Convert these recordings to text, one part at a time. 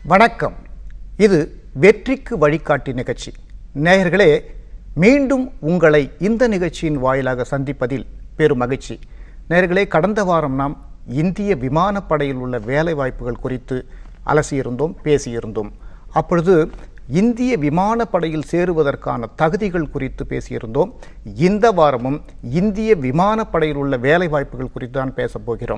வணக்கம் இது வெற்றிக்கு வழிகாட்டி நிகழ்ச்சி நேயர்களே மீண்டும் உங்களை இந்த நிகழ்ச்சியின் வாயிலாக சந்திப்பதில் பெரும் மகிழ்ச்சி நேயர்களே கடந்த வாரம் நாம் இந்திய விமானப்படையில் உள்ள வேலை வாய்ப்புகள் குறித்து அலசியிருந்தோம் பேசியிருந்தோம் அப்பொழுது இந்திய விமானப்படையில் சேருவதற்கான தகுதிகள் குறித்து பேசியிருந்தோம் இந்த வாரமும் இந்திய விமானப்படையில் உள்ள வேலை வாய்ப்புகள் குறித்து தான் பேசப் போகிறோம்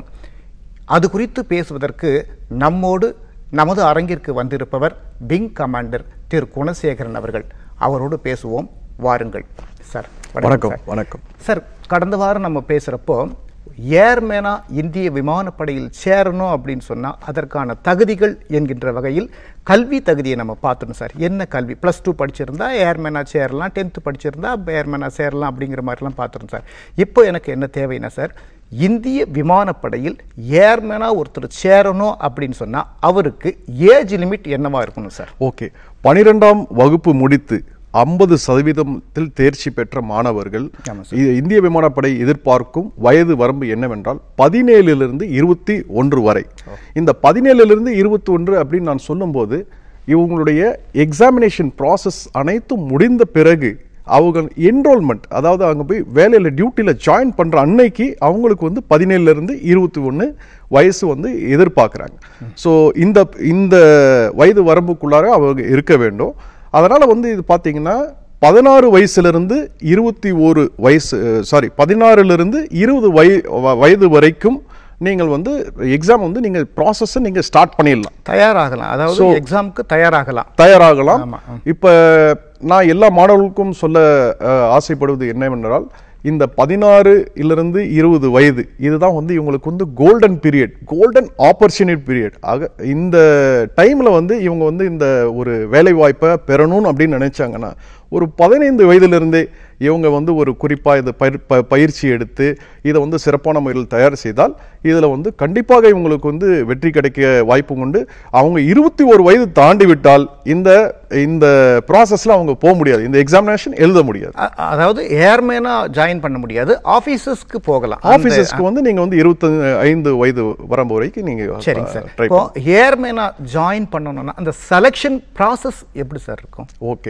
அது குறித்து பேசுவதற்கு நம்மோடு நமது அரங்கிற்கு வந்திருப்பவர் விங் கமாண்டர் திரு குணசேகரன் அவர்கள் அவரோடு பேசுவோம் வாருங்கள் சார் வணக்கம் சார். வணக்கம் சார் கடந்த வாரம் நம்ம பேசுகிறப்போ ஏர்மேனா இந்திய விமானப்படையில் சேரணும் அப்படின்னு சொன்னால் அதற்கான தகுதிகள் என்கின்ற வகையில் கல்வி தகுதியை நம்ம பார்த்தோம் சார் என்ன கல்வி ப்ளஸ் டூ படிச்சிருந்தா ஏர்மேனா சேரலாம் டென்த்து படிச்சிருந்தா ஏர்மேனா சேரலாம் அப்படிங்கிற மாதிரிலாம் பார்த்துருந்தோம் சார் இப்போ எனக்கு என்ன தேவைன்னா சார் இந்திய விமானப்படையில் ஏர்மேனா ஒருத்தர் சேரணும் அப்படின்னு சொன்னால் அவருக்கு ஏஜ் லிமிட் என்னவா இருக்கணும் சார் ஓகே பனிரெண்டாம் வகுப்பு முடித்து ஐம்பது சதவீதத்தில் தேர்ச்சி பெற்ற மாணவர்கள் ஆமா இ- இந்திய விமானப்படை எதிர்பார்க்கும் வயது வரம்பு என்னவென்றால் பதினேழிலிருந்து இருபத்தி ஒன்று வரை இந்த பதினேழிலிருந்து இருபத்தி ஒன்று அப்படின்னு நான் சொல்லும்போது இவங்களுடைய எக்ஸாமினேஷன் ப்ராசஸ் அனைத்தும் முடிந்த பிறகு அவங்க என்ரோல்மெண்ட் அதாவது அங்கே போய் வேலையில் டியூட்டியில் ஜாயின் பண்ணுற அன்னைக்கு அவங்களுக்கு வந்து பதினேழுல இருந்து இருபத்தி ஒன்று வயசு வந்து எதிர்பார்க்குறாங்க ஸோ இந்த இந்த வயது வரம்புக்குள்ளார அவங்க இருக்க வேண்டும் அதனால் வந்து இது பார்த்தீங்கன்னா பதினாறு வயசுலேருந்து இருபத்தி ஒரு வயசு சாரி பதினாறுலேருந்து இருபது வய வ- வயது வரைக்கும் நீங்கள் வந்து எக்ஸாம் வந்து நீங்கள் ப்ராசஸை நீங்கள் ஸ்டார்ட் பண்ணிடலாம் தயாராகலாம் அதாவது எக்ஸாமுக்கு தயாராகலாம் தயாராகலாம் ஆமா. இப்ப நான் எல்லா மாணவர்களுக்கும் சொல்ல அஹ், ஆசைப்படுவது என்னவென்றால் இந்த பதினாறு இருந்து இருபது வயது இதுதான் வந்து இவங்களுக்கு வந்து golden period golden opportunity period ஆக இந்த டைம்ல வந்து இவங்க வந்து இந்த ஒரு வேலை வாய்ப்பை பெறணும் அப்படின்னு நினைச்சாங்கன்னா ஒரு பதினைந்து வயதிலிருந்தே இவங்க வந்து ஒரு குறிப்பா இது பயிர் ப- பயிற்சி எடுத்து இதை வந்து சிறப்பான முறையில் தயார் செய்தால் இதுல வந்து கண்டிப்பாக இவங்களுக்கு வந்து வெற்றி கிடைக்க வாய்ப்பு உண்டு அவங்க இருபத்தி ஒரு வயது தாண்டி விட்டால் இந்த இந்த ப்ராசஸ்ல அவங்க போக முடியாது இந்த எக்ஸாமினேஷன் எழுத முடியாது அ- அதாவது ஏர்மேனா ஜாயின் பண்ண முடியாது ஆபீசஸ்க்கு போகலாம் அந்த- ஆபீசஸ்க்கு வந்து நீங்க வந்து இருபத்தி ஐந்து வயது வரம்பு வரைக்கும் நீங்க சரிங்க சார் ட்ரை இப்போ ஏர்மேனா ஜாயின் பண்ணணும்னா அந்த செலெக்ஷன் ப்ராசஸ் எப்படி சார் இருக்கும் ஓகே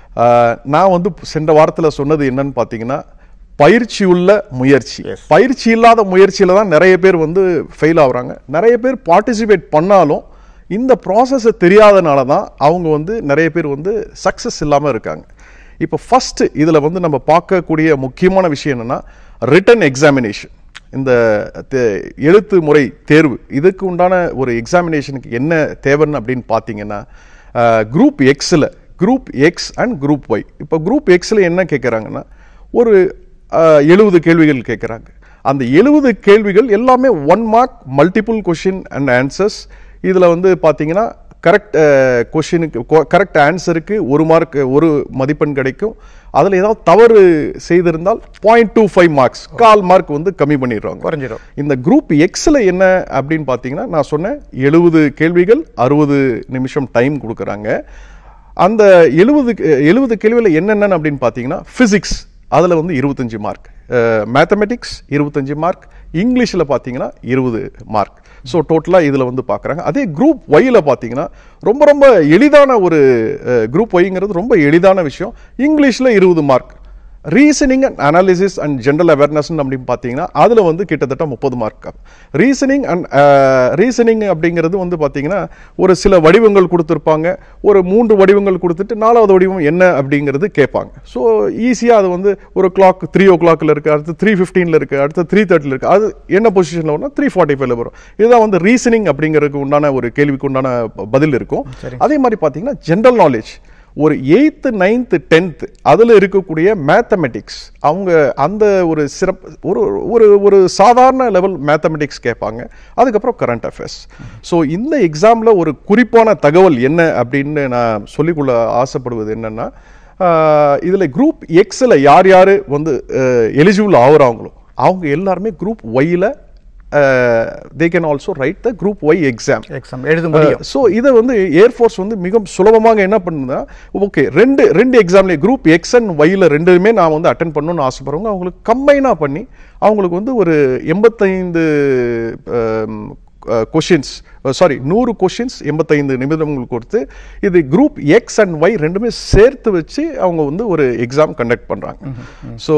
நான் வந்து சென்ற வாரத்துல சொன்னது என்னன்னு பார்த்தீங்கன்னா பயிற்சி உள்ள முயற்சி Yes. பயிற்சி இல்லாத முயற்சியில தான் நிறைய பேர் வந்து ஃபெயில் ஆகுறாங்க நிறைய பேர் பார்ட்டிசிபேட் பண்ணாலும் இந்த ப்ராசஸை தெரியாதனால தான் அவங்க வந்து நிறைய பேர் வந்து சக்ஸஸ் இல்லாமல் இருக்காங்க இப்போ ஃபர்ஸ்ட் இதில் வந்து நம்ம பார்க்கக்கூடிய முக்கியமான விஷயம் என்னன்னா ரிட்டன் எக்ஸாமினேஷன் இந்த தே- எழுத்து முறை தேர்வு இதுக்கு உண்டான ஒரு எக்ஸாமினேஷனுக்கு என்ன தேவைன்னு அப்படின்னு பார்த்தீங்கன்னா குரூப் எக்ஸில் group X and group Y இப்போ குரூப் எக்ஸில் என்ன கேட்குறாங்கன்னா ஒரு எழுபது கேள்விகள் கேட்குறாங்க அந்த எழுபது கேள்விகள் எல்லாமே one mark multiple question and answers இதில் வந்து பார்த்தீங்கன்னா கரெக்ட் கொஷினுக்கு கரெக்ட் ஆன்சருக்கு ஒரு மார்க் ஒரு மதிப்பெண் கிடைக்கும் அதில் ஏதாவது தவறு செய்திருந்தால் பாயிண்ட் டூ ஃபைவ் மார்க்ஸ் கால் மார்க் வந்து கம்மி பண்ணிடுறாங்க குறைஞ்சிடும் இந்த குரூப் எக்ஸில் என்ன அப்படின்னு பார்த்தீங்கன்னா நான் சொன்னேன் எழுபது கேள்விகள் அறுபது நிமிஷம் டைம் கொடுக்குறாங்க அந்த எழுபது எழுபது கேள்வியில் என்னென்ன அப்படின்னு பார்த்தீங்கன்னா ஃபிசிக்ஸ் அதில் வந்து இருபத்தஞ்சு மார்க் மேத்தமெட்டிக்ஸ் இருபத்தஞ்சு மார்க் இங்கிலீஷில் பார்த்தீங்கன்னா இருபது மார்க் ஸோ டோட்டலாக இதில் வந்து பார்க்குறாங்க அதே குரூப் ஒய்யில் பார்த்தீங்கன்னா ரொம்ப ரொம்ப எளிதான ஒரு குரூப் ஒய்ங்கிறது ரொம்ப எளிதான விஷயம் இங்கிலீஷில் இருபது mark reasoning and analysis and general awareness அப்படின்னு பார்த்தீங்கன்னா அதில் வந்து கிட்டத்தட்ட முப்பது மார்க் ரீசனிங் அண்ட் ரீசனிங் அப்படிங்கிறது வந்து பார்த்தீங்கன்னா ஒரு சில வடிவங்கள் கொடுத்துருப்பாங்க ஒரு மூன்று வடிவங்கள் கொடுத்துட்டு நாலாவது வடிவம் என்ன அப்படிங்கிறது கேட்பாங்க ஸோ ஈஸியாக அது வந்து ஒரு கிளாக் த்ரீ ஓ கிளாக்கில் இருக்குது அடுத்து த்ரீ ஃபிஃப்டீனில் இருக்குது அடுத்து த்ரீ தேர்ட்டியில் இருக்குது அது என்ன பொசிஷனில் வரும் த்ரீ ஃபார்ட்டி ஃபைவ்ல வரும் இதுதான் வந்து ரீசனிங் அப்படிங்கிறதுக்கு உண்டான ஒரு கேள்விக்கு உண்டான ப- பதில் இருக்கும் அதே மாதிரி பார்த்தீங்கன்னா ஜென்ரல் நாலேஜ் ஒரு எயித்து நைன்த்து டென்த்து அதில் இருக்கக்கூடிய மேத்தமெட்டிக்ஸ் அவங்க அந்த ஒரு சிறப்பு ஒரு ஒரு ஒரு சாதாரண லெவல் மேத்தமெட்டிக்ஸ் கேட்பாங்க அதுக்கப்புறம் கரண்ட் அஃபேர்ஸ் ஸோ இந்த எக்ஸாமில் ஒரு குறிப்பான தகவல் என்ன அப்படின்னு நான் சொல்லிக்கொள்ள ஆசைப்படுவது என்னன்னா இதில் குரூப் எக்ஸில் யார் யார் வந்து எலிஜிபிள் ஆகுறாங்களோ அவங்க எல்லாருமே குரூப் ஒய்யில் they can also write the group Y exam exam எழுத முடியும் ஸோ இதை வந்து ஏர்ஃபோர்ஸ் வந்து மிக சுலபமாக என்ன பண்ணுதுன்னா ஓகே ரெண்டு ரெண்டு எக்ஸாம்லேயே குரூப் எக்ஸ் அண்ட் ஒய்ல ரெண்டுமே நான் வந்து அட்டன் பண்ணணும்னு ஆசைப்படுறவங்க அவங்களுக்கு கம்பைனாக பண்ணி அவங்களுக்கு வந்து ஒரு எண்பத்தைந்து கொஷின்ஸ் சாரி நூறு கொஷின்ஸ் எண்பத்தைந்து நிமிடங்கள் கொடுத்து இது குரூப் எக்ஸ் அண்ட் ஒய் ரெண்டுமே சேர்த்து வச்சு அவங்க வந்து ஒரு எக்ஸாம் கண்டக்ட் பண்ணுறாங்க ஸோ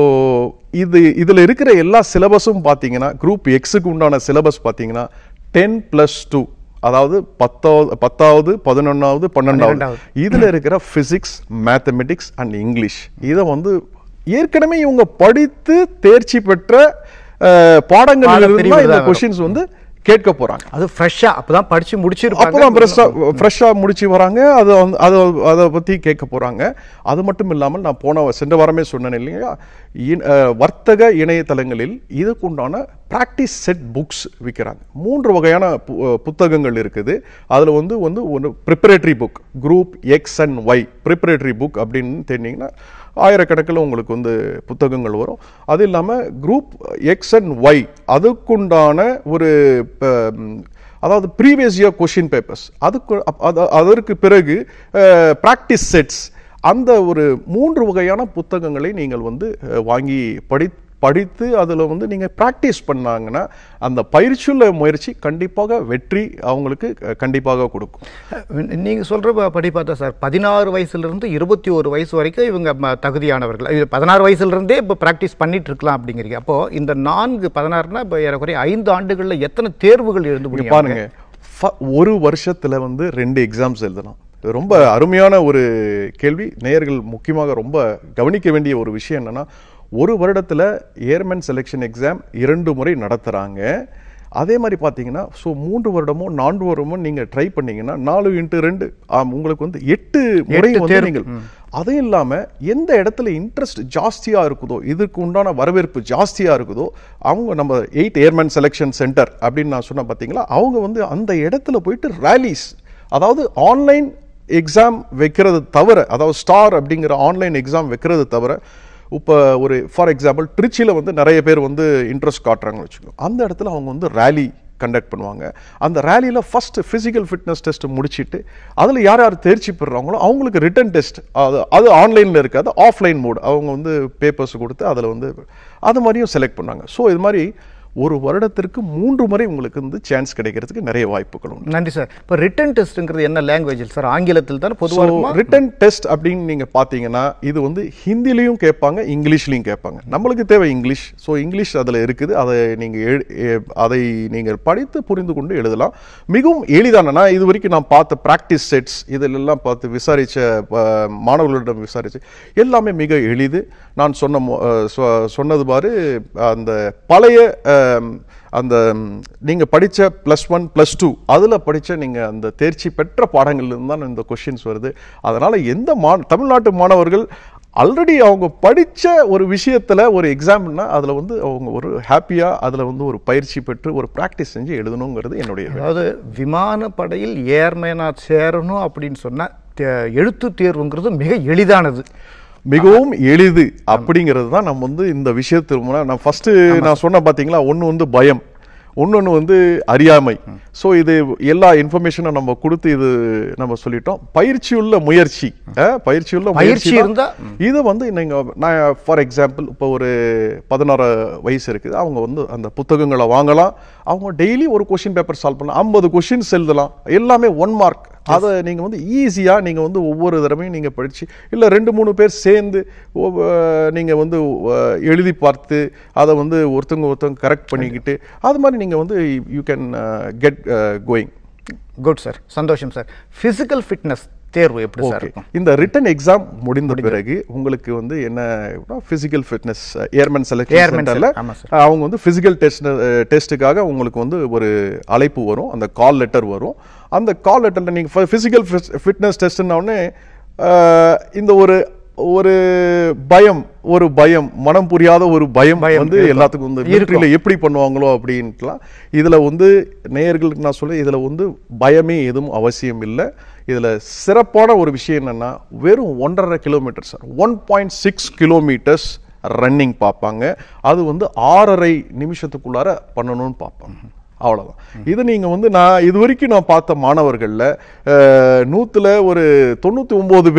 இது இதில் இருக்கிற எல்லா சிலபஸும் பார்த்தீங்கன்னா குரூப் எக்ஸுக்கு உண்டான சிலபஸ் பார்த்தீங்கன்னா டென் ப்ளஸ் டூ அதாவது பத்தாவது பத்தாவது பதினொன்றாவது பன்னெண்டாவது இதுல இருக்கிற பிசிக்ஸ் மேத்தமெட்டிக்ஸ் அண்ட் இங்கிலீஷ் இதை வந்து ஏற்கனவே இவங்க படித்து தேர்ச்சி பெற்ற அஹ், பாடங்களில் இருந்து தான் இந்த பாடப்பிரிவு கொஷின்ஸ் வந்து கேட்க போறாங்க அது ஃப்ரெஷ்ஷா அப்பதான் படிச்சு முடிச்சிருப்பாங்க அப்பதான் ஃப்ரெஷ்ஷா ஃப்ரெஷ்ஷா முடிச்சு வராங்க அதை வந்து அதை அதை பத்தி கேட்க போறாங்க அது மட்டும் இல்லாமல் நான் போன சென்ற வாரமே சொன்னேன் இல்லையா இன்- அஹ், வர்த்தக இணையதளங்களில் இதுக்குண்டான ப்ராக்டிஸ் செட் புக்ஸ் விற்கிறாங்க மூன்று வகையான பு- அஹ், புத்தகங்கள் இருக்குது அதில் வந்து வந்து ஒன்று preparatory book group X and Y preparatory book அப்படின்னு தெரிஞ்சிங்கன்னா ஆயிரக்கணக்கில் உங்களுக்கு வந்து புத்தகங்கள் வரும் அது இல்லாமல் குரூப் எக்ஸ் அண்ட் ஒய் அதுக்குண்டான ஒரு அஹ், அதாவது ப்ரீவியஸ் இயர் கொஷின் பேப்பர்ஸ் அதுக்கு அப்- அது- அதற்கு பிறகு ப்ராக்டிஸ் செட்ஸ் அந்த ஒரு மூன்று வகையான புத்தகங்களை நீங்கள் வந்து அஹ், வாங்கி படி படித்து அதில் வந்து நீங்கள் ப்ராக்டிஸ் பண்ணாங்கன்னா அந்த பயிற்சியுள்ள முயற்சி கண்டிப்பாக வெற்றி அவங்களுக்கு அஹ், கண்டிப்பாக கொடுக்கும் நீங்க சொல்ற ப- படி பார்த்தா சார் பதினாறு வயசுல இருந்து இருபத்தி ஒரு வயசு வரைக்கும் இவங்க ம- தகுதியானவர்கள் இது பதினாறு வயசுல இருந்தே இப்போ ப்ராக்டிஸ் பண்ணிட்டு இருக்கலாம் அப்படிங்கிறீங்க அப்போ இந்த நான்கு பதினாறுனா இப்போ ஏறக்குறைய ஐந்து ஆண்டுகள்ல எத்தனை தேர்வுகள் எழுந்து இங்க முடியும் பாருங்க ஃப- ஒரு வருஷத்துல வந்து ரெண்டு எக்ஸாம்ஸ் எழுதலாம் இது ரொம்ப அருமையான ஒரு கேள்வி நேயர்கள் முக்கியமாக ரொம்ப கவனிக்க வேண்டிய ஒரு விஷயம் என்னன்னா ஒரு வருடத்துல ஏர்மேன் செலெக்ஷன் எக்ஸாம் இரண்டு முறை நடத்துறாங்க அதே மாதிரி பார்த்தீங்கன்னா ஸோ மூன்று வருடமோ நான்கு வருடமோ நீங்க ட்ரை பண்ணீங்கன்னா நாலு இன்ட்டு ரெண்டு ஆம், உங்களுக்கு வந்து எட்டு முறை எட்டு வந்து தேர்வு. நீங்கள் அது இல்லாம எந்த இடத்துல இன்ட்ரெஸ்ட் ஜாஸ்தியா இருக்குதோ இதுக்கு உண்டான வரவேற்பு ஜாஸ்தியா இருக்குதோ அவங்க நம்ம எயிட் ஏர்மேன் செலெக்ஷன் சென்டர் அப்படின்னு நான் சொன்னேன் பாத்தீங்களா அவங்க வந்து அந்த இடத்துல போயிட்டு ரேலிஸ் அதாவது ஆன்லைன் எக்ஸாம் வைக்கிறது தவிர அதாவது ஸ்டார் அப்படிங்கிற ஆன்லைன் எக்ஸாம் வைக்கிறது தவிர இப்போ ஒரு ஃபார் எக்ஸாம்பிள் திருச்சியில் வந்து நிறைய பேர் வந்து இன்ட்ரெஸ்ட் காட்டுறாங்கன்னு வச்சுக்கோங்க அந்த இடத்துல அவங்க வந்து ரேலி கண்டக்ட் பண்ணுவாங்க அந்த ரேலியில் ஃபர்ஸ்ட் ஃபிசிக்கல் ஃபிட்னஸ் டெஸ்ட் முடிச்சிட்டு அதில் யார் யார் தேர்ச்சி பெறுறாங்களோ அவங்களுக்கு ரிட்டன் டெஸ்ட் அது அது ஆன்லைனில் இருக்காது ஆஃப்லைன் மோட் அவங்க வந்து பேப்பர்ஸ் கொடுத்து அதில் வந்து அது மாதிரியும் செலக்ட் பண்ணாங்க ஸோ இது மாதிரி ஒரு வருடத்திற்கு மூன்று முறை உங்களுக்கு வந்து சான்ஸ் கிடைக்கிறதுக்கு நிறைய வாய்ப்புகள் உண்டு நன்றி சார் இப்போ ரிட்டன் டெஸ்ட்டுங்கிறது என்ன லாங்குவேஜ் சார் ஆங்கிலத்தில் தான் பொதுவாக இருக்குமா ரிட்டன் டெஸ்ட் அப்படின்னு நீங்க பாத்தீங்கன்னா இது வந்து ஹிந்திலையும் கேட்பாங்க இங்கிலீஷ்லையும் கேட்பாங்க நம்மளுக்கு தேவை இங்கிலீஷ் ஸோ இங்கிலீஷ் அதுல இருக்குது அதை நீங்க எழு- எ- அதை நீங்கள் படித்து புரிந்து கொண்டு எழுதலாம் மிகவும் எளிதான நான் இது வரைக்கும் நான் பார்த்த ப்ராக்டிஸ் செட்ஸ் இதிலெல்லாம் பார்த்து விசாரிச்ச அஹ், மாணவர்களிடம் விசாரிச்சு எல்லாமே மிக எளிது நான் சொன்ன மொ- அஹ், சொ- சொன்னது பாரு அந்த பழைய அஹ், அந்த ம், நீங்க படிச்ச ப்ளஸ் ஒன் ப்ளஸ் டூ அதுல படிச்ச நீங்க அந்த தேர்ச்சி பெற்ற பாடங்கள்ல இருந்து தான் இந்த கொஷின்ஸ் வருது அதனால எந்த மா தமிழ்நாட்டு மாணவர்கள் ஆல்ரெடி அவங்க படிச்ச ஒரு விஷயத்துல ஒரு எக்ஸாம்னா அதுல வந்து அவங்க ஒரு ஹாப்பியா அதுல வந்து ஒரு பயிற்சி பெற்று ஒரு பிராக்டிஸ் செஞ்சு எழுதணுங்கிறது என்னுடைய அதாவது விமானப்படையில் ஏர்மேனா சேரணும் அப்படின்னு சொன்னா தே- எழுத்து தேர்வுங்கிறது மிக எளிதானது மிகவும் எளிது அப்படிங்கிறது தான் நம்ம வந்து இந்த விஷயத்துல நான் ஃபர்ஸ்ட் நான் சொன்ன பாத்தீங்களா ஒண்ணு வந்து பயம் இன்னொன்று வந்து அறியாமை ஸோ இது எல்லா இன்ஃபர்மேஷனும் நம்ம கொடுத்து இது நம்ம சொல்லிட்டோம் பயிற்சியுள்ள முயற்சி அஹ், பயிற்சியுள்ள பயிற்சி முயற்சி இருந்தா, இது வந்து நீங்க நான் ஃபார் எக்ஸாம்பிள் இப்போ ஒரு பதினாறு வயசு இருக்குது அவங்க வந்து அந்த புத்தகங்களை வாங்கலாம் அவங்க டெய்லி ஒரு கொஷின் பேப்பர் சால்வ் பண்ணலாம் ஐம்பது கொஷின்ஸ் எழுதலாம் எல்லாமே ஒன் மார்க் அதை நீங்க வந்து ஈஸியா நீங்க வந்து ஒவ்வொரு தடவையும் நீங்க படிச்சு இல்ல ரெண்டு மூணு பேர் சேர்ந்து ஒவ்வொ- நீங்க வந்து அஹ், எழுதி பார்த்து அதை வந்து ஒருத்தவங்க ஒருத்தவங்க கரெக்ட் பண்ணிக்கிட்டு அது மாதிரி நீங்க வந்து you can get going good sir சந்தோஷம் சார் ஃபிசிக்கல் ஃபிட்னஸ் தேர்வு எப்படி சார் ஓகே இருக்கும் இந்த ரிட்டன் எக்ஸாம் முடிந்த பிறகு உங்களுக்கு வந்து என்ன physical fitness airman selection Airman சென்டர்ல select- ஆமா sir. அவங்க வந்து பிசிக்கல் டெஸ்ட் டெஸ்ட்டுக்காக உங்களுக்கு வந்து ஒரு அழைப்பு வரும் அந்த கால் லெட்டர் வரும் அந்த கால் லெட்டர்ல நீங்க பிசிக்கல் ஃபிட்னஸ் டெஸ்ட்னா உடனே அஹ், இந்த ஒரு ஒரு பயம் ஒரு பயம் மனம் புரியாத ஒரு பயம் பயம் வந்து இருக்கும். எல்லாத்துக்கும் வந்து இருக்கும். military ல எப்படி பண்ணுவாங்களோ அப்படின்ட்டுலாம் இதுல வந்து நேயர்களுக்கு நான் சொல்ல இதுல வந்து பயமே எதுவும் அவசியம் இல்லை இதுல சிறப்பான ஒரு விஷயம் என்னன்னா வெறும் ஒன்றரை kilometre sir one point six kilometres running பார்ப்பாங்க அது வந்து ஆறரை நிமிஷத்துக்குள்ளார பண்ணணும்னு பார்ப்பாங்க அவ்வளவுதான் இது நீங்க வந்து நான் இது வரைக்கும் நான் பார்த்த மாணவர்கள்ல அஹ், நூத்துல ஒரு தொண்ணூத்தி ஒன்பது பேர்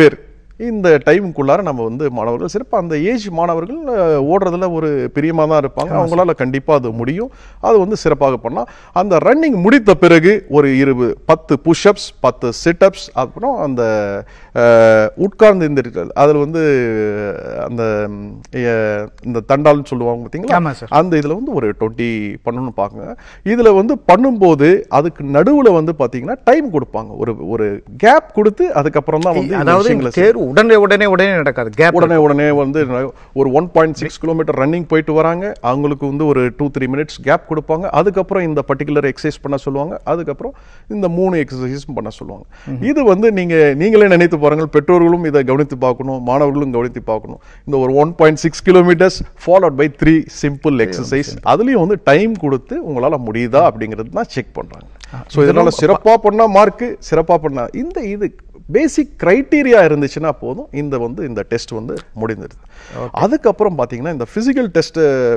இந்த டைமுக்குள்ளார நம்ம வந்து மாணவர்கள் சிறப்பாக அந்த ஏஜ் மாணவர்கள் அஹ், ஓடுறதுல ஒரு பிரியமாக தான் இருப்பாங்க அவங்களால கண்டிப்பாக அது முடியும் அது வந்து சிறப்பாக பண்ணலாம் அந்த ரன்னிங் முடித்த பிறகு ஒரு இருபது பத்து புஷ்அப்ஸ் பத்து சிட்டப்ஸ் அப்புறம் அந்த அஹ், உட்கார்ந்து இந்த அதில் வந்து அந்த ம், அஹ், இந்த தண்டால்னு சொல்லுவாங்க ஆமா பார்த்தீங்களா சார். அந்த இதில் வந்து ஒரு டுவெண்ட்டி பண்ணணும்னு பாருங்க இதில் வந்து பண்ணும்போது அதுக்கு நடுவில் வந்து பார்த்தீங்கன்னா டைம் கொடுப்பாங்க ஒரு ஒரு கேப் கொடுத்து அதுக்கப்புறம் தான் வந்து இந்த அதாவது விஷயங்களை இந்த தேர்வு உடனே உடனே உடனே நடக்காது கேப் உடனே உடனே வந்து ஒரு one point six kilometre running போயிட்டு வராங்க அவங்களுக்கு வந்து ஒரு டூ த்ரீ மினிட்ஸ் கேப் கொடுப்பாங்க அதுக்கப்புறம் இந்த பர்டிகுலர் எக்ஸசைஸ் பண்ண சொல்லுவாங்க அதுக்கப்புறம் இந்த மூணு எக்ஸசைஸும் பண்ண சொல்லுவாங்க இது வந்து நீங்க நீங்களே நினைத்து பாருங்கள் பெற்றோர்களும் இதை கவனித்து பார்க்கணும் மாணவர்களும் கவனித்து பார்க்கணும் இந்த ஒரு one point six kilometres followed by three simple exercise அதுலயும் வந்து டைம் கொடுத்து உங்களால முடியுதா அப்படிங்கிறது தான் செக் பண்றாங்க ஸோ இதனால சிறப்பா பண்ணா மார்க் சிறப்பா பண்ணா இந்த இது பேசிக் கிரைட்டீரியா இருந்துச்சுன்னா போதும் இந்த வந்து இந்த டெஸ்ட் வந்து முடிந்துடுது அதுக்கப்புறம் பார்த்தீங்கன்னா இந்த ஃபிசிக்கல் டெஸ்ட்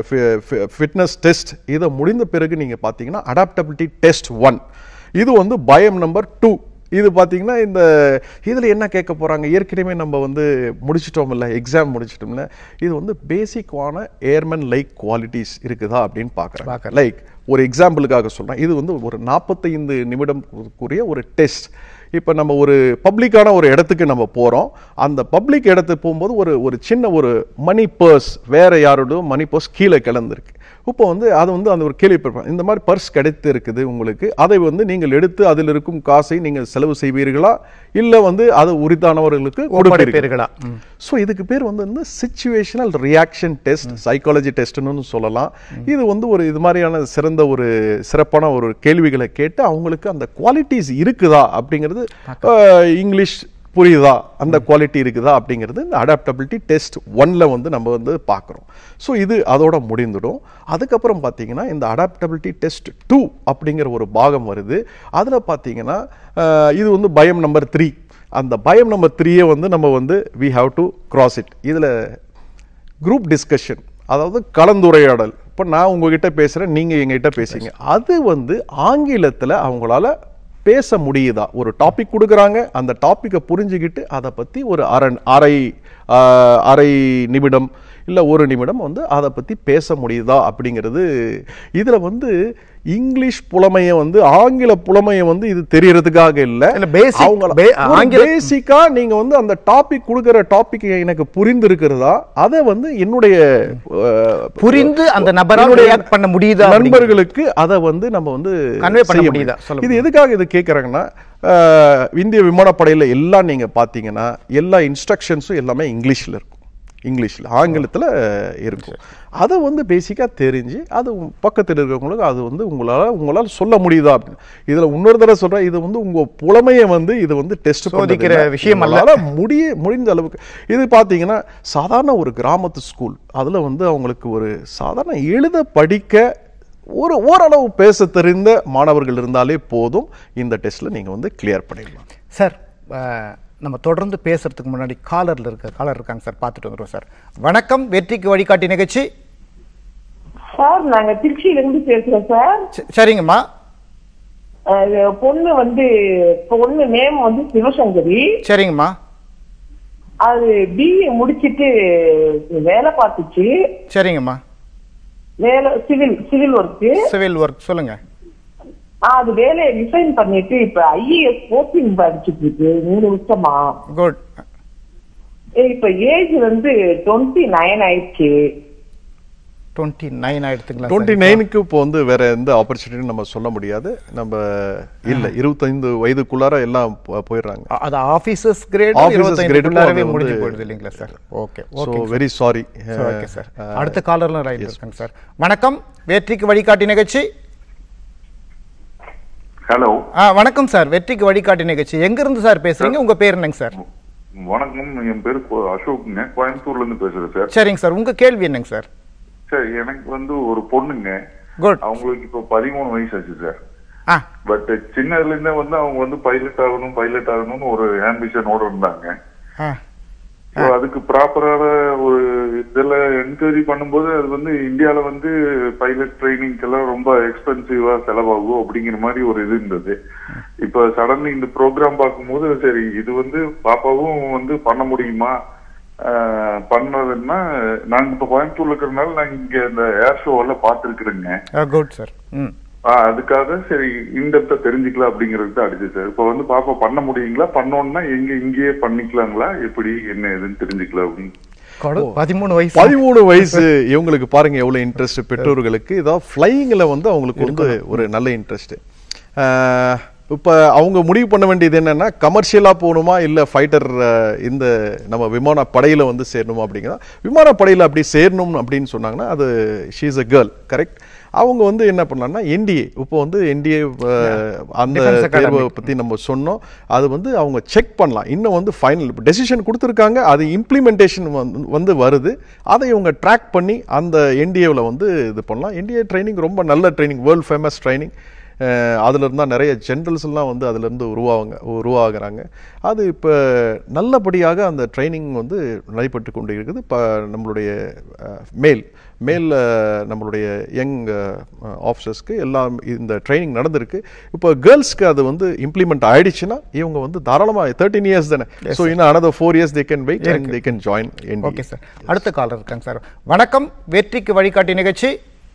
ஃபிட்னஸ் டெஸ்ட் இதை முடிந்த பிறகு நீங்கள் பார்த்தீங்கன்னா அடாப்டபிலிட்டி டெஸ்ட் ஒன் இது வந்து பயம் நம்பர் டூ இது பார்த்தீங்கன்னா இந்த இதில் என்ன கேட்க போகிறாங்க ஏற்கனவே நம்ம வந்து முடிச்சிட்டோம்ல எக்ஸாம் முடிச்சிட்டோம்ல இது வந்து பேசிக்கான ஏர்மன் லைக் குவாலிட்டிஸ் இருக்குதா அப்படின்னு பார்க்குறாங்க லைக் ஒரு எக்ஸாம்பிளுக்காக சொல்கிறேன் இது வந்து ஒரு நாற்பத்தைந்து நிமிடம்க்குரிய ஒரு டெஸ்ட் இப்போ நம்ம ஒரு பப்ளிக்கான ஒரு இடத்துக்கு நம்ம போகிறோம் அந்த பப்ளிக் இடத்துக்கு போகும்போது ஒரு ஒரு சின்ன ஒரு மணி பர்ஸ் வேற யாரோட மணி பர்ஸ் கீழே கிடந்திருக்கு இப்போ வந்து அது வந்து அந்த ஒரு கேள்விப்பட்டிருப்பேன் இந்த மாதிரி பர்ஸ் கிடைத்து இருக்குது உங்களுக்கு அதை வந்து நீங்கள் எடுத்து அதில் இருக்கும் காசை நீங்கள் செலவு செய்வீர்களா இல்லை வந்து அது உரித்தானவர்களுக்கு கொடுப்பீர்கள் ஒப்படைப்பீர்களா ம். ஸோ இதுக்கு பேர் வந்து வந்து சிச்சுவேஷனல் ரியாக்ஷன் டெஸ்ட் சைக்காலஜி டெஸ்ட்னு சொல்லலாம் இது வந்து ஒரு இது மாதிரியான சிறந்த ஒரு சிறப்பான ஒரு கேள்விகளை கேட்டு அவங்களுக்கு அந்த குவாலிட்டிஸ் இருக்குதா அப்படிங்கிறது அஹ், இங்கிலீஷ் புரியுதா அந்த குவாலிட்டி இருக்குதா அப்படிங்கிறது இந்த அடாப்டபிலிட்டி டெஸ்ட் ஒன்ல வந்து நம்ம வந்து பார்க்குறோம் ஸோ இது அதோட முடிந்துடும் அதுக்கப்புறம் பார்த்தீங்கன்னா இந்த அடாப்டபிலிட்டி டெஸ்ட் டூ அப்படிங்கிற ஒரு பாகம் வருது அதில் பார்த்தீங்கன்னா அஹ், இது வந்து பயம் நம்பர் த்ரீ அந்த பயம் நம்பர் த்ரீயை வந்து நம்ம வந்து we have to cross it இதில் குரூப் டிஸ்கஷன் அதாவது கலந்துரையாடல் இப்போ நான் உங்ககிட்ட பேசுகிறேன் நீங்கள் எங்ககிட்ட பேசுறீங்க அது வந்து ஆங்கிலத்தில் அவங்களால பேச முடியுதா ஒரு டாபிக் கொடுக்குறாங்க அந்த டாப்பிக்கை புரிஞ்சுக்கிட்டு அதை பற்றி ஒரு அரை அரை ஆஹ், அரை நிமிடம் இல்லை ஒரு நிமிடம் வந்து அதை பற்றி பேச முடியுதா அப்படிங்கிறது இதில் வந்து இங்கிலீஷ் புலமையை வந்து ஆங்கில புலமையை வந்து இது தெரியறதுக்காக இல்லை இல்ல, basic- அவங்கள பே- ஒரு ஆங்கில- பேசிக்கா நீங்க வந்து அந்த டாபிக் கொடுக்கிற டாபிக் எனக்கு புரிந்து இருக்கிறதா அதை வந்து என்னுடைய அஹ், புரிந்து அந்த நபரால் என்னுடைய react பண்ண முடியுதா அப்படிங்கிறது. நண்பர்களுக்கு அதை வந்து நம்ம வந்து Convey பண்ண செய்ய முடியுதா? முடியும். சொல்லுங்க. இது எதுக்காக இது கேட்கறாங்கன்னா அஹ், இந்திய விமானப்படையில எல்லாம் நீங்க பாத்தீங்கன்னா எல்லா இன்ஸ்ட்ரக்ஷன்ஸும் எல்லாமே இங்கிலீஷ்ல இருக்கும் இங்கிலீஷ்ல ஆங்கிலத்துல இருக்கும் அதை வந்து பேசிக்கா தெரிஞ்சு அது பக்கத்தில் இருக்கிறவங்களுக்கு அது வந்து உங்களால உங்களால் சொல்ல முடியுதா அப்படின்னு இதுல இன்னொரு தடவை சொல்றேன் இது வந்து உங்க புலமையை வந்து இது வந்து டெஸ்ட் சோதிக்கிற விஷயம் அல்ல. உங்களால முடிய முடிந்த அளவுக்கு இது பார்த்தீங்கன்னா சாதாரண ஒரு கிராமத்து ஸ்கூல் அதில் வந்து அவங்களுக்கு ஒரு சாதாரண எழுத படிக்க ஒரு ஓரளவு பேச தெரிந்த மாணவர்கள் இருந்தாலே போதும் இந்த டெஸ்ட்டில் நீங்கள் வந்து கிளியர் பண்ணிடலாம் சார் அஹ், நம்ம தொடர்ந்து பேசுறதுக்கு முன்னாடி காலர்ல இருக்க காலர் இருக்காங்க சார் பார்த்துட்டு வந்துடுவோம் சார் வணக்கம் வெற்றிக்கு வழிகாட்டி நிகழ்ச்சி சார் நாங்க திருச்சியில இருந்து பேசுறோம் சார் ச- சரிங்கம்மா அஹ் பொண்ணு வந்து பொண்ணு நேம் வந்து சிவசங்கரி சரிங்கம்மா அது பிஏ முடிச்சிட்டு வேலை பார்த்துச்சு சரிங்கம்மா வேலை civil civil work civil work சொல்லுங்க அது வேலையை ரிசைன் பண்ணிட்டு இப்ப ஐஏஎஸ் கோச்சிங் படிச்சுட்டு இருக்கு மூணு வருஷமா குட் இப்ப ஏஜ் வந்து டுவெண்ட்டி நைன் ஆயிடுச்சு டுவெண்ட்டி நைன் ஆயிடுத்துங்களா டுவெண்ட்டி நைனுக்கு இப்போ வந்து வேற எந்த ஆப்பர்ச்சுனிட்டியும் நம்ம சொல்ல முடியாது நம்ம இல்லை இருபத்தைந்து வயதுக்குள்ளார எல்லாம் போ- போயிடுறாங்க அ- அது ஆபீசர்ஸ் கிரேட் Officers grade இருபத்தைந்துக்குள்ளாரவே அது முடிஞ்சு வந்து- போயிடுது இல்லைங்களா sir okay so okay very sorry okay sir அடுத்த காலர்ல ரைட் இருக்காங்க சார் வணக்கம் வெற்றிக்கு வழிகாட்டி நிகழ்ச்சி ஹலோ ஆ வணக்கம் சார் வெற்றிக்கு வழிகாட்டி நிகழ்ச்சி எங்க இருந்து சார் பேசுறீங்க உங்க பேர் என்னங்க சார் வணக்கம் என் பேரு கோ- அசோக்குங்க கோயம்புத்தூர்ல இருந்து பேசுறேன் சார் சரிங்க சார் உங்க கேள்வி என்னங்க சார் சார் எனக்கு வந்து ஒரு பொண்ணுங்க குட் அவங்களுக்கு இப்போ பதிமூணு வயசு ஆச்சு சார் ஆ பட் சின்னதுல இருந்தே வந்து அவங்க வந்து பைலட் ஆகணும் பைலட் ஆகணும்னு ஒரு ஆம்பிஷனோட இருந்தாங்க ஆ So, அதுக்கு ப்ராப்பரான ஒரு இதுல என்கொயரி பண்ணும்போது அது வந்து இந்தியால வந்து பைலட் ட்ரைனிங்க்கெல்லாம் ரொம்ப எக்ஸ்பென்சிவா செலவாகும் அப்படிங்கிற மாதிரி ஒரு இது இருந்தது இப்ப சடன்லி இந்த ப்ரோக்ராம் பார்க்கும்போது சரி இது வந்து பாப்பாவும் வந்து பண்ண முடியுமா ஆஹ் பண்ணதுன்னா நாங்க இப்ப கோயம்புத்தூர்ல இருக்கிறதுனால நாங்க இங்க இந்த ஏர் ஷோவெல்லாம் பார்த்துருக்குறேங்க குட் சார் ம் ஆஹ் அதுக்காக சரி இன்டெப்தா தெரிஞ்சுக்கலாம் அப்படிங்கிறது தான் அடிச்சு சார் இப்ப வந்து பாப்பா பண்ண முடியுங்களா பண்ணோம்னா எங்க இங்கேயே பண்ணிக்கலாங்களா எப்படி என்ன ஏதுன்னு தெரிஞ்சுக்கலாம் அப்படின்னு கொடு பதிமூணு வயசு பதிமூணு வயசு இவங்களுக்கு பாருங்க எவ்வளவு இன்ட்ரெஸ்ட் பெற்றோர்களுக்கு இதான் ஃப்ளைங்கில் வந்து அவங்களுக்கு வந்து ஒரு நல்ல இன்ட்ரெஸ்ட் இப்போ அவங்க முடிவு பண்ண வேண்டியது என்னன்னா கமர்ஷியலாக போகணுமா இல்லை ஃபைட்டர் இந்த நம்ம விமான படையில் வந்து சேரணுமா அப்படிங்கிறா விமான படையில் அப்படி சேரணும் அப்படின்னு சொன்னாங்கன்னா அது ஷீஸ் அ கேர்ள் கரெக்ட் அவங்க வந்து என்ன பண்ணலாம்னா என்டிஏ இப்போ வந்து என்டிஏ அந்த Defense Academy. தேர்வை பற்றி நம்ம சொன்னோம் அது வந்து அவங்க செக் பண்ணலாம் இன்னும் வந்து ஃபைனல் டெசிஷன் கொடுத்துருக்காங்க அது இம்ப்ளிமெண்டேஷன் வந்து வருது அதை இவங்க ட்ராக் பண்ணி அந்த என்டிஏவில் வந்து இது பண்ணலாம் என்டிஏ ட்ரைனிங் ரொம்ப நல்ல ட்ரைனிங் வேர்ல்ட் ஃபேமஸ் ட்ரைனிங் அதில் இருந்தால் நிறைய ஜென்ரல்ஸ் எல்லாம் வந்து அதிலிருந்து உருவாங்க உருவாகுறாங்க அது இப்போ நல்லபடியாக அந்த ட்ரைனிங் வந்து நடைபெற்று கொண்டு இருக்குது இப்போ நம்மளுடைய மேல் மேல் நம்மளுடைய யங் ஆஃபீஸர்ஸ்க்கு எல்லாம் இந்த ட்ரைனிங் நடந்திருக்கு இப்போ கேர்ள்ஸ்க்கு அது வந்து இம்ப்ளிமெண்ட் ஆயிடுச்சுன்னா இவங்க வந்து தாராளமாக தேர்ட்டின் இயர்ஸ் தானே ஸோ இன்னும் another four years they can wait and they can join okay sir அடுத்த காலர் இருக்காங்க சார் வணக்கம் வெற்றிக்கு வழிகாட்டி நிகழ்ச்சி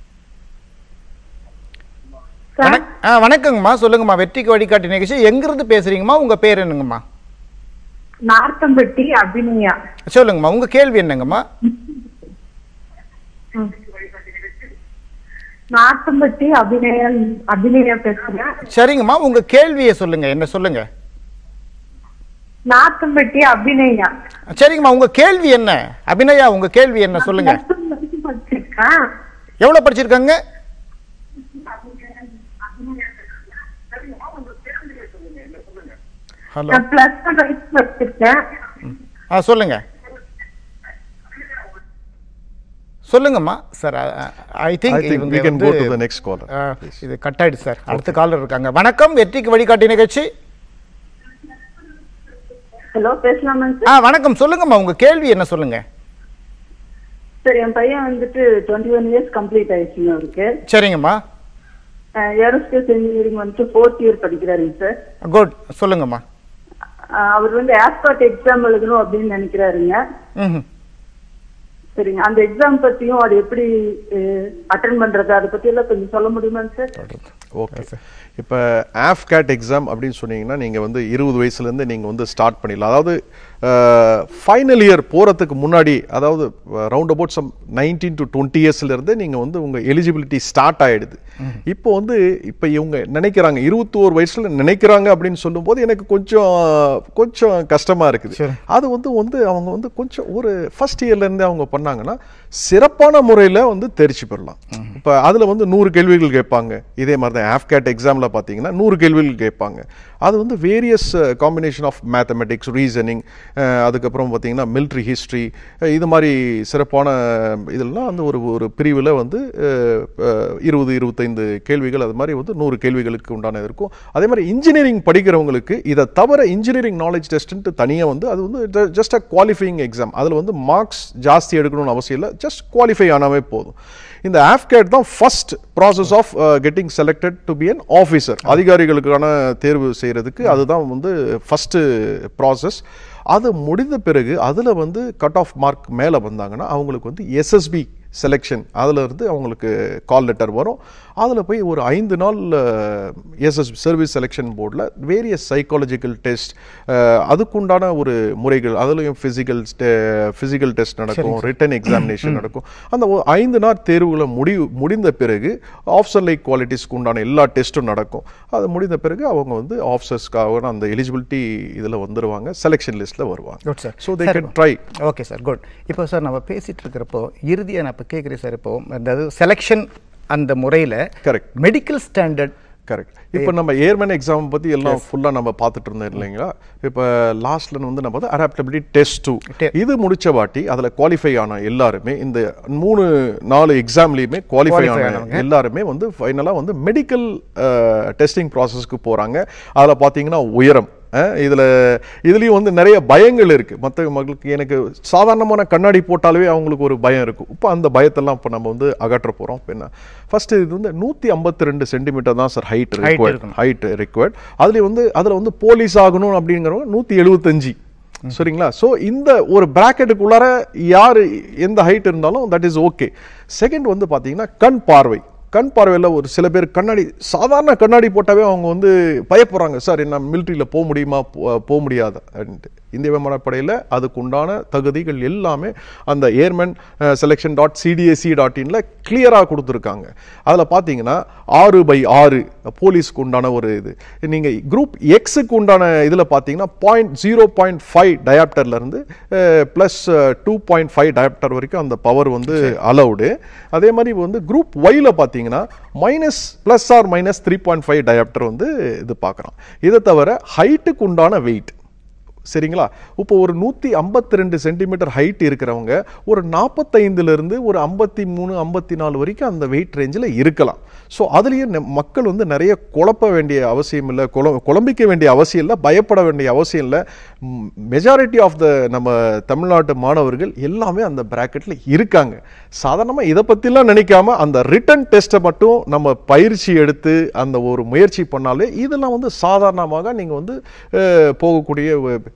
வணக்- ஆ, வணக்கங்கம்மா சொல்லுங்கம்மா வெற்றிக்கு வழிகாட்டி நிகழ்ச்சி எங்கிருந்து பேசுறீங்கம்மா உங்க பேர் என்னங்கம்மா நார்த்தம்பட்டி அபிநயா சொல்லுங்கம்மா உங்க கேள்வி என்னங்கம்மா நார்த்தம்பட்டி அபிநயா அபிநயா பேசுறேன் சரிங்கம்மா உங்க கேள்வியை சொல்லுங்க என்ன சொல்லுங்க நார்த்தம்பட்டி அபிநயா சரிங்கம்மா உங்க கேள்வி என்ன அபிநயா உங்க கேள்வி என்ன சொல்லுங்க Plus one வரைக்கும் படிச்சிருக்கேன் எவ்வளவு படிச்சிருக்காங்க ஹலோ நான் பிளஸ் ஒன் வரைக்கும் படிச்சிருக்கேன் ஆ சொல்லுங்க சொல்லுங்கம்மா sir I think I think இவங்க we can go வந்து, to the next caller, ஆ, இது கட் ஆயிடுச்சு சார் அடுத்த காலர் இருக்காங்க வணக்கம் வெற்றிக்கு வழிகாட்டி நிகழ்ச்சி ஹலோ பேசலாமாங்க சார் ஆ வணக்கம் சொல்லுங்கம்மா உங்க கேள்வி என்ன சொல்லுங்க சார் என் பையன் வந்துட்டு டுவெண்ட்டி ஒன் இயர்ஸ் கம்ப்ளீட் ஆயிடுச்சுங்க அவருக்கு சரிங்கம்மா ஏரோஸ்பேஸ் இன்ஜினியரிங் வந்துட்டு ஃபோர்த் இயர் படிக்கிறாருங்க சார் குட் சொல்லுங்கம்மா அஹ் அவர் வந்து ஆஸ்பாட் எக்ஸாம் எழுதணும் அப்படின்னு நினைக்கிறாருங்க ம் சரிங்க அந்த எக்ஸாம் பத்தியும் அது எப்படி அட்டன் பண்றது அதை பத்தி எல்லாம் கொஞ்சம் சொல்ல முடியுமாங்க சார் ஓகே இப்போ ஆஃப்கேட் எக்ஸாம் அப்படின்னு சொன்னீங்கன்னா நீங்கள் வந்து இருபது வயசுலேருந்து நீங்கள் வந்து ஸ்டார்ட் பண்ணிடலாம் அதாவது ஃபைனல் இயர் போகிறதுக்கு முன்னாடி அதாவது round about some nineteen to twenty இயர்ஸ்லேருந்து நீங்கள் வந்து உங்கள் எலிஜிபிலிட்டி ஸ்டார்ட் ஆகிடுது இப்போ வந்து இப்போ இவங்க நினைக்கிறாங்க இருபத்தோரு வயசில் நினைக்கிறாங்க அப்படின்னு சொல்லும்போது எனக்கு கொஞ்சம் கொஞ்சம் கஷ்டமாக இருக்குது அது வந்து வந்து அவங்க வந்து கொஞ்சம் ஒரு ஃபர்ஸ்ட் இயர்லேருந்து அவங்க பண்ணாங்கன்னா சிறப்பான முறையில் வந்து தெரிச்சு பெறலாம் இப்போ அதில் வந்து நூறு கேள்விகள் கேட்பாங்க இதே மாதிரி தான் ஆஃப்கேட் எக்ஸாமில் பார்த்தீங்கன்னா நூறு கேள்விகள் கேட்பாங்க அது வந்து various combination of mathematics reasoning அதுக்கப்புறம் பார்த்தீங்கன்னா மிலிட்ரி ஹிஸ்ட்ரி இது மாதிரி சிறப்பான இதெல்லாம் அந்த ஒரு ஒரு பிரிவில் வந்து அஹ், அஹ், இருபது இருபத்தைந்து கேள்விகள் அது மாதிரி வந்து நூறு கேள்விகளுக்கு உண்டானது இருக்கும் அதே மாதிரி இன்ஜினியரிங் படிக்கிறவங்களுக்கு இதை தவிர இன்ஜினியரிங் நாலேஜ் டெஸ்ட்டு தனியாக வந்து அது வந்து ஜஸ்ட் அ குவாலிஃபையிங் எக்ஸாம் அதில் வந்து மார்க்ஸ் ஜாஸ்தி எடுக்கணும்னு அவசியம் இல்லை ஜஸ்ட் குவாலிஃபை ஆனாவே போதும் இந்த ஆஃப்கேட் தான் first process of getting selected to be an officer அதிகாரிகளுக்கான தேர்வு செய்கிறதுக்கு அதுதான் வந்து ஃபஸ்ட்டு ப்ராசஸ் அது முடிந்த பிறகு அதில் வந்து கட் ஆஃப் மார்க் மேலே வந்தாங்கன்னா அவங்களுக்கு வந்து எஸ்எஸ்பி செலெக்ஷன் அதில் இருந்து அவங்களுக்கு கால் லெட்டர் வரும் அதில் போய் ஒரு ஐந்து நாள் எஸ்எஸ் சர்வீஸ் செலெக்ஷன் போர்டில் வேரியஸ் சைக்காலஜிக்கல் டெஸ்ட் அதுக்குண்டான ஒரு முறைகள் அதுலேயும் ஃபிசிக்கல் ஃபிசிக்கல் டெஸ்ட் நடக்கும் ரிட்டன் எக்ஸாமினேஷன் நடக்கும் அந்த ஒரு ஐந்து நாள் தேர்வுகளை முடி முடிந்த பிறகு ஆஃப்சர் லைக் குவாலிட்டிஸ்க்கு உண்டான எல்லா டெஸ்ட்டும் நடக்கும் அது முடிந்த பிறகு அவங்க வந்து ஆஃபீஸர்ஸ்க்காக அந்த எலிஜிபிலிட்டி இதில் வந்துருவாங்க செலெக்ஷன் லிஸ்ட்டில் வருவாங்க good sir so they can try okay sir good இப்போ சார் நம்ம பேசிட்டு இருக்கிறப்போ இறுதியாக நான் இப்போ கேட்குறேன் சார் இப்போ அதாவது செலெக்ஷன் அந்த முறையில் Correct. மெடிக்கல் ஸ்டாண்டர்ட் கரெக்ட் இப்போ நம்ம ஏர்மேன் எக்ஸாம் பத்தி எல்லாம் ஃபுல்லா நம்ம பார்த்துட்டு இருந்தோம் இல்லைங்களா இப்போ லாஸ்ட்ல வந்து நம்ம வந்து அடாப்டபிலிட்டி டெஸ்ட் டூ Te- இது முடிச்ச வாட்டி அதுல குவாலிஃபை ஆன எல்லாருமே இந்த மூணு நாலு எக்ஸாம்லயுமே குவாலிஃபை Qualify ஆன ஆனவங்க. எல்லாருமே வந்து ஃபைனலா வந்து மெடிக்கல் டெஸ்டிங் ப்ராசஸ்க்கு போறாங்க அதுல பாத்தீங்கன்னா உயரம் அஹ், இதுல இதுலயும் வந்து நிறைய பயங்கள் இருக்கு மற்ற மக்களுக்கு எனக்கு சாதாரணமான கண்ணாடி போட்டாலே அவங்களுக்கு ஒரு பயம் இருக்கும் இப்போ அந்த பயத்தெல்லாம் இப்போ நம்ம வந்து அகற்ற போறோம் இப்போ என்ன ஃபர்ஸ்ட் இது வந்து நூத்தி ஐம்பத்தி ரெண்டு சென்டிமீட்டர் தான் சார் ஹைட் ரிக்வயர்ட் இருக்கணும். ஹைட் ரிக்வயர்ட் அதுல வந்து அதுல வந்து போலீஸ் ஆகணும் அப்படிங்கிறவங்க நூத்தி எழுபத்தஞ்சு சரிங்களா ஸோ இந்த ஒரு பிராக்கெட்டுக்குள்ளார யார் எந்த ஹைட் இருந்தாலும் தட் இஸ் ஓகே செகண்ட் வந்து பார்த்தீங்கன்னா கண் பார்வை கண் பார்வையில் ஒரு சில பேர் கண்ணாடி சாதாரண கண்ணாடி போட்டாவே அவங்க வந்து பயப்படுறாங்க சார் என்ன மிலிட்ரியில் போக முடியுமா போ- போக முடியாதா அப்படின்ட்டு இந்திய விமானப்படையில் அதுக்கு உண்டான தகுதிகள் எல்லாமே அந்த airman selection dot CDAC dot இன்ல கிளியராக கொடுத்துருக்காங்க அதில் பார்த்தீங்கன்னா ஆறு பை ஆறு போலீஸ்க்கு உண்டான ஒரு இது நீங்கள் குரூப் எக்ஸுக்கு உண்டான இதில் பார்த்தீங்கன்னா பாயிண்ட் ஜீரோ பாயிண்ட் ஃபைவ் டயாப்டர்லேருந்து plus two point five diopter வரைக்கும் அந்த பவர் வந்து அலௌடு அதே மாதிரி வந்து குரூப் ஒய்ல பார்த்தீங்கன்னா minus plus or minus three point five diopter வந்து இது பார்க்குறோம் இதை தவிர ஹைட்டுக்கு உண்டான வெயிட் சரிங்களா இப்போ ஒரு நூற்றி ஐம்பத்தி ரெண்டு சென்டிமீட்டர் ஹைட் இருக்கிறவங்க ஒரு நாற்பத்தைந்துல இருந்து ஒரு ஐம்பத்தி மூணு ஐம்பத்தி நாலு வரைக்கும் அந்த வெயிட் ரேஞ்சில் இருக்கலாம் ஸோ அதுலேயும் நெ- மக்கள் வந்து நிறைய குழப்ப வேண்டிய அவசியம் இல்லை குழ குழம்பிக்க வேண்டிய அவசியம் இல்லை பயப்பட வேண்டிய அவசியம் இல்லை மெஜாரிட்டி ஆஃப் த நம்ம தமிழ்நாட்டு மாணவர்கள் எல்லாமே அந்த பிராக்கெட்டில் இருக்காங்க சாதாரணமாக இதை பற்றிலாம் நினைக்காம அந்த ரிட்டன் டெஸ்ட்டை மட்டும் நம்ம பயிற்சி எடுத்து அந்த ஒரு முயற்சி பண்ணாலே இதெல்லாம் வந்து சாதாரணமாக நீங்கள் வந்து அஹ், போகக்கூடிய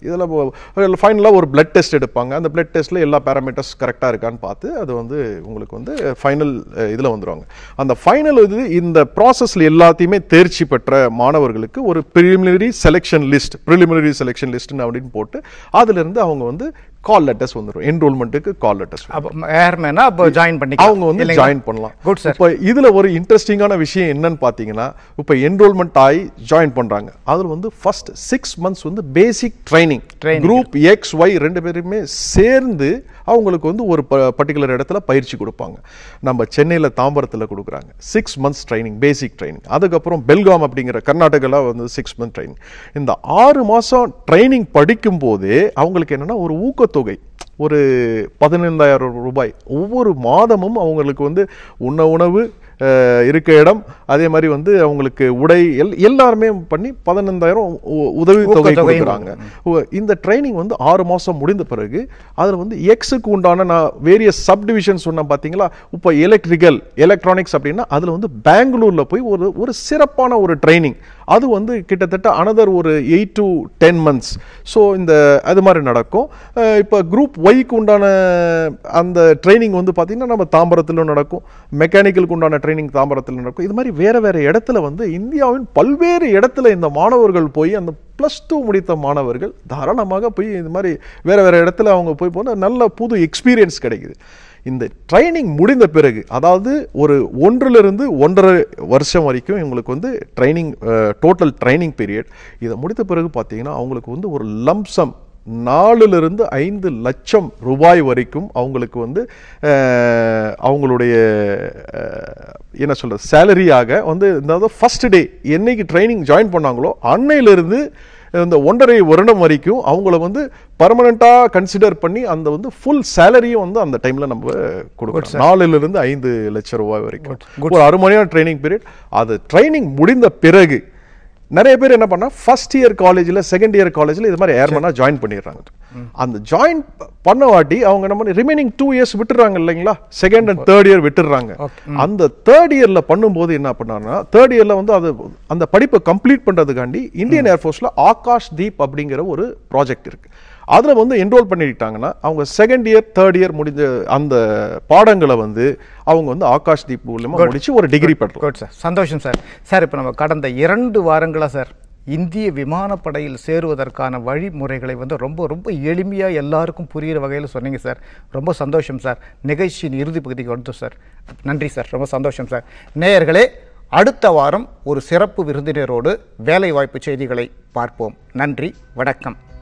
இதில் ஃபைனலாக ஒரு பிளட் டெஸ்ட் எடுப்பாங்க அந்த பிளட் டெஸ்ட்டில் எல்லா பேராமீட்டர்ஸ் கரெக்டாக இருக்கான்னு பார்த்து அது வந்து உங்களுக்கு வந்து ஃபைனல் இதில் வந்துருவாங்க அந்த ஃபைனல் இது இந்த ப்ராசஸில் எல்லாத்தையுமே தேர்ச்சி பெற்ற மாணவர்களுக்கு ஒரு preliminary selection list preliminary selection லிஸ்ட்னு அப்படின்னு போட்டு அதிலிருந்து அவங்க வந்து கால் லெட்டர்ஸ் வந்துடும் என்ரோல்மெண்ட்டுக்கு கால் லெட்டர்ஸ் அப்போ ஏர்மேனா அப்போ ஜாயின் பண்ணி அவங்க வந்து ஜாயின் பண்ணலாம் குட் சார் இப்போ இதுல ஒரு இன்ட்ரெஸ்டிங்கான விஷயம் என்னன்னு பாத்தீங்கன்னா இப்போ என்ரோல்மெண்ட் ஆகி ஜாயின் பண்றாங்க அதுல வந்து ஃபர்ஸ்ட் சிக்ஸ் மந்த்ஸ் வந்து basic training Training. Group X Y ரெண்டு பேருமே சேர்ந்து அவங்களுக்கு வந்து ஒரு பர்டிகுலர் இடத்துல பயிற்சி கொடுப்பாங்க நம்ம சென்னையில தாம்பரத்துல கொடுக்குறாங்க six months training basic training அதுக்கப்புறம் பெல்காம் அப்படிங்கிற கர்நாடகால வந்து சிக்ஸ் மந்த் ட்ரைனிங் இந்த ஆறு மாசம் ட்ரைனிங் படிக்கும் போதே அவங்களுக்கு என்னன்னா ஒரு ஊக்கத்தொகை ஒரு பதினைந்தாயிரம் ரூபாய் ஒவ்வொரு மாதமும் அவங்களுக்கு வந்து உண்ண உணவு அஹ், இருக்க இடம் அதே மாதிரி வந்து அவங்களுக்கு உடை எல் எல்லாருமே பண்ணி பதினைந்தாயிரம் உ- உதவித்தொகை ஊக்கத்தொகையும் கொடுக்குறாங்க உ- இந்த ட்ரைனிங் வந்து ஆறு மாசம் முடிந்த பிறகு அதில் வந்து எக்ஸுக்கு உண்டான நான் வேரியஸ் சப் டிவிஷன் சொன்னேன் பார்த்தீங்களா இப்போ எலக்ட்ரிக்கல் எலக்ட்ரானிக்ஸ் அப்படின்னா அதில் வந்து பெங்களூர்ல போய் ஒரு ஒரு சிறப்பான ஒரு ட்ரைனிங் அது வந்து கிட்டத்தட்ட அனதர் ஒரு eight to ten months so இந்த அது மாதிரி நடக்கும் அஹ் இப்போ குரூப் ஒய்க்கு உண்டான அந்த ட்ரைனிங் வந்து பார்த்தீங்கன்னா நம்ம தாம்பரத்திலும் நடக்கும் மெக்கானிக்கலுக்கு உண்டான ட்ரைனிங் தாம்பரத்தில் நடக்கும் இது மாதிரி வேற வேற இடத்துல வந்து இந்தியாவின் பல்வேறு இடத்துல இந்த மாணவர்கள் போய் அந்த ப்ளஸ் டூ முடித்த மாணவர்கள் தாராளமாக போய் இது மாதிரி வேற வேற இடத்துல அவங்க போய் போனால் நல்ல புது எக்ஸ்பீரியன்ஸ் கிடைக்குது இந்த ட்ரைனிங் முடிந்த பிறகு அதாவது ஒரு ஒன்றிலிருந்து ஒன்றரை வருஷம் வரைக்கும் இவங்களுக்கு வந்து ட்ரைனிங் டோட்டல் ட்ரைனிங் பீரியட் இதை முடித்த பிறகு பார்த்தீங்கன்னா அவங்களுக்கு வந்து ஒரு லம்சம் நாலுலேருந்து ஐந்து லட்சம் ரூபாய் வரைக்கும் அவங்களுக்கு வந்து அஹ், அவங்களுடைய அஹ், என்ன சொல்றது சேலரியாக வந்து அதாவது ஃபர்ஸ்ட் டே என்னைக்கு ட்ரைனிங் ஜாயின் பண்ணாங்களோ அன்னையிலிருந்து இந்த ஒன்றரை வருடம் வரைக்கும் அவங்கள வந்து பர்மனெண்ட்டாக கன்சிடர் பண்ணி அந்த வந்து ஃபுல் சேலரியும் வந்து அந்த டைம்ல நம்ம கொடுக்குறோம் நாலுல இருந்து ஐந்து லட்சம் ரூபாய் வரைக்கும் ஒரு அரை மணி நேரம் ட்ரைனிங் பீரியட் அது ட்ரைனிங் முடிந்த பிறகு நிறைய பேர் என்ன பண்ணா ஃபர்ஸ்ட் இயர் காலேஜ்ல செகண்ட் இயர் காலேஜ்ல இது மாதிரி ஏர்மனா ஜாயின் பண்ணிடுறாங்க அந்த ஜாயின் பண்ண வாட்டி அவங்க என்ன பண்ணி ரிமைனிங் டூ இயர்ஸ் விட்டுறாங்க இல்லைங்களா செகண்ட் அண்ட் தேர்ட் இயர் விட்டுறாங்க அந்த தேர்ட் இயர்ல பண்ணும்போது என்ன பண்ணாங்கன்னா தேர்ட் இயர்ல வந்து அது அந்த படிப்பை கம்ப்ளீட் பண்றதுக்காண்டி இந்தியன் ஏர்ஃபோர்ஸ்ல ஆகாஷ் தீப் அப்படிங்கிற ஒரு ப்ராஜெக்ட் இருக்கு அதுல வந்து என்ரோல் பண்ணிட்டாங்கன்னா அவங்க செகண்ட் இயர் தேர்ட் இயர் முடிஞ்ச அந்த பாடங்களை வந்து அவங்க வந்து ஆகாஷ் தீப் மூலமா முடிச்சு ஒரு டிகிரி பெறலாம் குட் சார் சந்தோஷம் சார் சார் இப்போ நம்ம கடந்த இரண்டு வாரங்களா சார் இந்திய விமானப்படையில் சேருவதற்கான வழிமுறைகளை வந்து ரொம்ப ரொம்ப எளிமையாக எல்லாருக்கும் புரிகிற வகையில் சொன்னீங்க சார் ரொம்ப சந்தோஷம் சார் நிகழ்ச்சியின் இறுதி பகுதிக்கு வந்துட்டோம் சார் நன்றி சார் ரொம்ப சந்தோஷம் சார் நேயர்களே அடுத்த வாரம் ஒரு சிறப்பு விருந்தினரோடு வேலைவாய்ப்பு செய்திகளை பார்ப்போம் நன்றி வணக்கம்